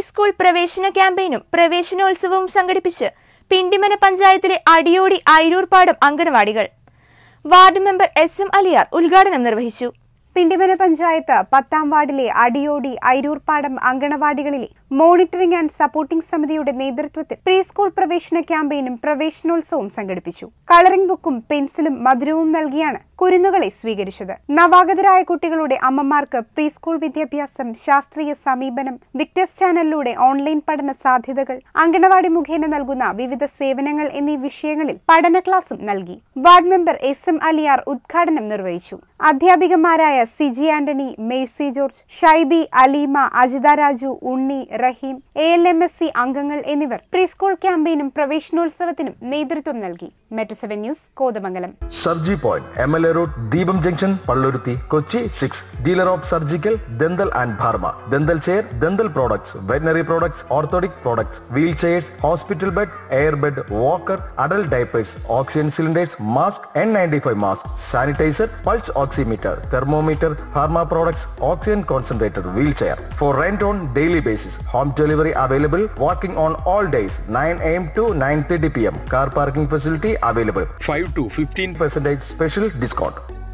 School പ്രവേശന ക്യാമ്പയിനും പ്രവേശനോത്സവവും സംഘടിപ്പിച്ച് പിണ്ടിമന പഞ്ചായത്തിലെ അടിയോടി അയിരൂർപ്പാടം അങ്കണവാടികൾ ward member S M Aliyar ഉദ്ഘാടനം നിർവഹിച്ചു പിണ്ടിമന പഞ്ചായത്ത് പത്താം വാർഡിലെ അടിയോടി അയിരൂർപ്പാടം അങ്കണവാടികളിലെ മോണിറ്ററിംഗ് ആൻഡ് സപ്പോർട്ടിംഗ് സമിതിയുടെ നേതൃത്വത്തിൽ പ്രീ സ്കൂൾ പ്രവേശന ക്യാമ്പയിനും പ്രവേശനോത്സവവും സംഘടിപ്പിച്ചു കളറിംഗ് ബുക്കും പെൻസിലും മധുരവും നൽകിയാണ് കുരുന്നുകളെ സ്വീകരിച്ചത് നവാഗതരായ കുട്ടികളുടെ അമ്മമാർക്ക് പ്രീ സ്കൂൾ വിദ്യാഭ്യാസം ശാസ്ത്രീയ സമീപനം വിക്ടസ് ചാനലിലൂടെ ഓൺലൈൻ പഠന സാധ്യതകൾ അങ്കണവാടി മുഖേന നൽകുന്ന വിവിധ സേവനങ്ങൾ എന്നീ വിഷയങ്ങളിൽ പഠന ക്ലാസും നൽകി ward member S M Aliyar ഉദ്ഘാടനം നിർവഹിച്ചു അധ്യാപികമാരായ Siji Antony Mercy George Shaiby Aleema Ajitha Raju Unni Raheem A L M S C അംഗങ്ങൾ എന്നിവർ പ്രീ സ്കൂൾ ക്യാമ്പയിനും പ്രവേശനോത്സവത്തിനും നേതൃത്വം നൽകി metro seven news Kothamangalam Surgi Point M L A road Deepam junction Palluruthy Kochi six dealer of surgical dental and pharma dental chair dental products veterinary products orthotic products wheel chairs hospital bed air bed walker adult diapers oxygen cylinders mask N ninety five mask sanitiser pulse oximeter thermometer pharma products oxygen concentrator wheel chair for rent on daily basis home delivery available working on all days nine M to nine thirty P M car parking facility available 5 to 15 percentage special discount.